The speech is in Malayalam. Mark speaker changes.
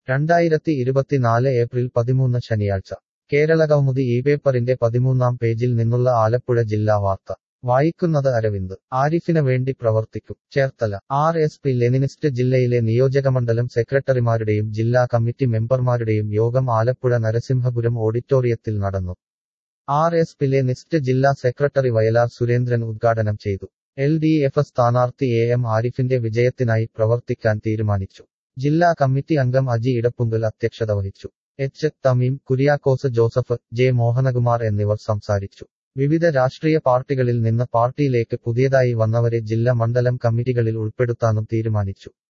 Speaker 1: രണ്ടായിരത്തി ഇരുപത്തിനാല് ഏപ്രിൽ പതിമൂന്ന് ശനിയാഴ്ച കേരള കൗമുദി ഈ പേപ്പറിന്റെ പതിമൂന്നാം പേജിൽ നിന്നുള്ള ആലപ്പുഴ ജില്ലാ വാർത്ത വായിക്കുന്നത് അരവിന്ദ് ആരിഫിന് വേണ്ടി പ്രവർത്തിക്കും Cherthala R S P Leninist ജില്ലയിലെ നിയോജകമണ്ഡലം സെക്രട്ടറിമാരുടെയും ജില്ലാ കമ്മിറ്റി മെമ്പർമാരുടെയും യോഗം ആലപ്പുഴ നരസിംഹപുരം ഓഡിറ്റോറിയത്തിൽ നടന്നു ആർ എസ് പി ലെനിസ്റ്റ് ജില്ലാ സെക്രട്ടറി വയലാർ സുരേന്ദ്രൻ ഉദ്ഘാടനം ചെയ്തു എൽ ഡി എഫ് സ്ഥാനാർത്ഥി എ എം ആരിഫിന്റെ വിജയത്തിനായി പ്രവർത്തിക്കാൻ തീരുമാനിച്ചു ജില്ലാ കമ്മിറ്റി അംഗം അജി ഇടപ്പുങ്കൽ അധ്യക്ഷത വഹിച്ചു എച്ച് തമീം കുര്യാക്കോസ് ജോസഫ് ജെ മോഹനകുമാർ എന്നിവർ സംസാരിച്ചു വിവിധ രാഷ്ട്രീയ പാർട്ടികളിൽ നിന്ന് പാർട്ടിയിലേക്ക് പുതിയതായി വന്നവരെ ജില്ല മണ്ഡലം കമ്മിറ്റികളിൽ ഉൾപ്പെടുത്താനും തീരുമാനിച്ചു